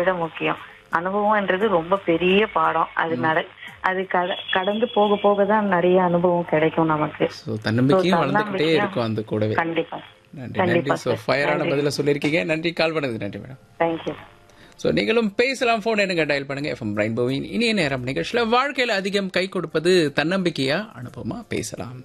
விட முக்கியம் அனுபவம்ன்றது ரொம்ப பெரிய பாடம் அது நட அது கட கடந்து போக போக தான் நிறைய அனுபவம் கிடைக்கும் நமக்கு ஸோ தன்னம்பிக்கையும் So, வளர்ந்துக்கிட்டே தன்னம்பிக்கையும் இருக்கும் அந்த கூடவே கண்டிப்பா நன்றி நன்றி கண்டிப்பா ஸோ sir. ஃபயரான நன்றி. பதில சொல்லியிருக்கீங்க நன்றி கால் பண்ணதுக்கு நன்றி மேடம் தேங்க்யூ ஸோ நீங்களும் பேசலாம் ஃபோன் எனக்கு டயல் பண்ணுங்க எஃப்எம் ரெயின்போவின் இனிய நேரம் நிகழ்ச்சியில் வாழ்க்கையில் அதிகம் கை கொடுப்பது தன்னம்பிக்கையா அனுபவமா பேசலாம்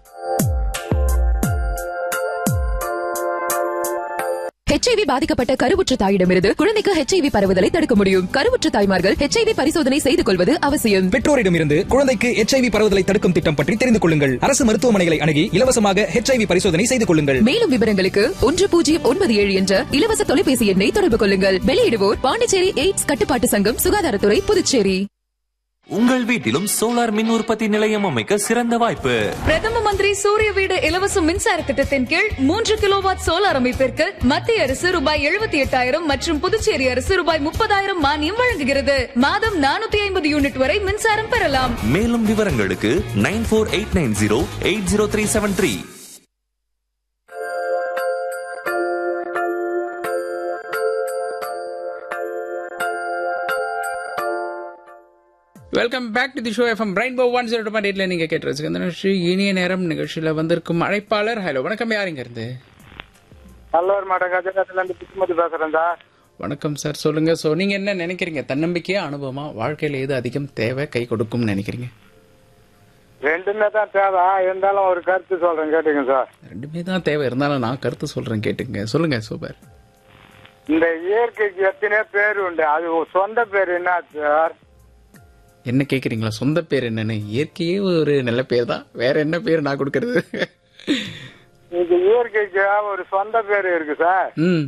ஹெச்ஐவி பாதிக்கப்பட்ட கருவுற்ற தாயிடமிருந்து குழந்தைக்கு ஹெச்ஐவி பரவுதலை தடுக்க முடியும் கருவுற்ற தாய்மார்கள் ஹெச்ஐவி பரிசோதனை செய்து கொள்வது அவசியம் பெற்றோரிடமிருந்து குழந்தைக்கு எச்ஐவி பரவுதலை தடுக்கும் திட்டம் பற்றி தெரிந்து கொள்ளுங்கள் அரசு மருத்துவமனைகளை அணுகி இலவசமாக ஹெச்ஐவி பரிசோதனை செய்து கொள்ளுங்கள் மேலும் விவரங்களுக்கு ஒன்று பூஜ்ஜியம் ஒன்பது ஏழு என்ற இலவச தொலைபேசி எண்ணை தொடர்பு கொள்ளுங்கள் வெளியிடுவோர் பாண்டிச்சேரி எய்ட்ஸ் கட்டுப்பாட்டு சங்கம் சுகாதாரத்துறை புதுச்சேரி உங்கள் வீட்டிலும் சோலார் மின் உற்பத்தி நிலையம் அமைக்க சிறந்த வாய்ப்பு பிரதம மந்திரி சூரிய வீடு இலவச மின்சார திட்டத்தின் கீழ் மூன்று கிலோவாட் சோலார் அமைப்பிற்கு மத்திய அரசு ரூபாய் எழுபத்தி எட்டாயிரம் மற்றும் புதுச்சேரி அரசு ரூபாய் முப்பதாயிரம் மானியம் வழங்குகிறது மாதம் நானூத்தி ஐம்பது யூனிட் வரை மின்சாரம் பெறலாம் மேலும் விவரங்களுக்கு nine four eight nine zero eight zero three seven three welcome back to the show FM rainbow one zero two point எயிட்ல நீங்க கேட்டு வச்சுக்க இந்த நிகழ்ச்சி இனிய நேரம் நிகழ்ச்சியில வந்திருக்கும் அழைப்பாளர் ஹலோ வணக்கம் யாருங்க இருந்து நல்லூர் மாவட்டம் கஜகத்துல இருந்து பிச்சுமதி பேசுறேன் சார் வணக்கம் சார் சொல்லுங்க ஸோ நீங்க என்ன நினைக்கிறீங்க தன்னம்பிக்கையா அனுபவமா வாழ்க்கையில எது அதிகம் தேவை கை கொடுக்கும்னு நினைக்கிறீங்க ரெண்டுமே தான் தேவை இருந்தாலும் ஒரு கருத்து சொல்றேன் கேட்டுங்க சார் ரெண்டுமே தான் தேவை இருந்தாலும் நான் கருத்து சொல்றேன் கேட்டுங்க சொல்லுங்க சூப்பர் இந்த இயற்கைக்கு எத்தனையோ பேர் உண்டு அது ஒரு சொந்த பேர் என்ன சார் என்ன கேக்குறீங்களா சொந்த பேர் என்னன்னு இயற்கையே ஒரு நல்ல பேர் தான் வேற என்ன பேர் நான் கொடுக்கறது இந்த இயற்கைக்கு ஒரு சொந்த பேர் இருக்கு சார் ம்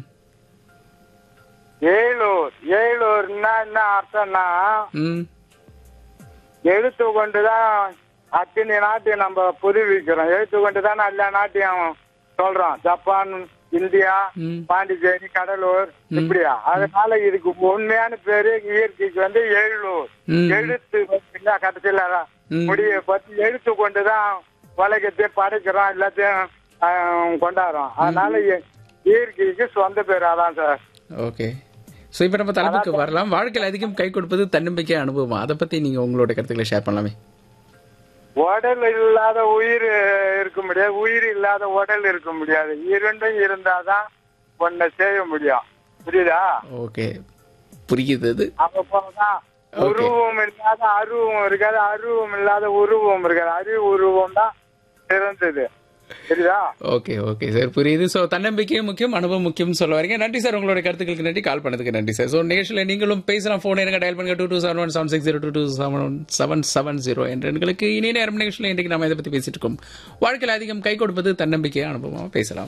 ஏழூர் ஏழூர்னா என்ன அர்த்தம்னா ம் எழுத்து கொண்டுதான் அத்தனை நாட்டையும் நம்ம புதுவிக்கிறோம் எழுத்து கொண்டு தான் எல்லா நாட்டையும் சொல்றோம் ஜப்பான் இந்தியா ம். பாண்டிச்சேரி கடலூர் இப்படியா அதனால இதுக்கு உண்மையான பேரு இயற்கைக்கு வந்து எழுநூர் ம். எழுத்து இல்ல கடைசியில ம். முடிய பத்தி எழுத்து கொண்டுதான் உலகத்தை படைக்கிறோம் எல்லாத்தையும் ஆஹ், கொண்டாடுறோம் அதனால இய- இயற்கைக்கு சொந்த பேர் அதான் சார் ஓகே ஸோ இப்போ நம்ம தலைப்புக்கு வரலாம் வாழ்க்கையில் அதிகம் கை கொடுப்பது தன்னம்பிக்கை அனுபவம் அதை பத்தி நீங்க உங்களோட கருத்துக்களை ஷேர் பண்ணலாமே உடல் இல்லாத உயிர் இருக்க முடியாது உயிர் இல்லாத உடல் இருக்க முடியாது இரண்டும் இருந்தாதான் ஒன்ன செய்ய முடியும் புரியுதா ஓகே புரியுது அது அப்ப போலதான் Okay. உருவம் இல்லாத அருவம் இருக்காது அருவம் இல்லாத உருவம் இருக்காது அறிவு உருவம் தான் சிறந்தது புரியுதா ஓகே ஓகே சார் புரியுது ஸோ தன்னம்பிக்கையும் முக்கியம் அனுபவம் முக்கியம் சொல்ல வரீங்க நன்றி சார் உங்களோட கருத்துக்களுக்கு நன்றி கால் பண்ணதுக்கு நன்றி சார் ஸோ நிகழ்ச்சியில் நீங்களும் பேசலாம் ஃபோன் எனக்கு டயல் பண்ணுங்க two two seven one seven six zero two two seven seven seven zero என்ற எண்களுக்கு இனிய நேரம் நிகழ்ச்சியில் இன்றைக்கு நம்ம இதை பற்றி பேசிட்டு இருக்கோம் வாழ்க்கையில் அதிகம் கை கொடுப்பது தன்னம்பிக்கை அனுபவமாக பேசலாம்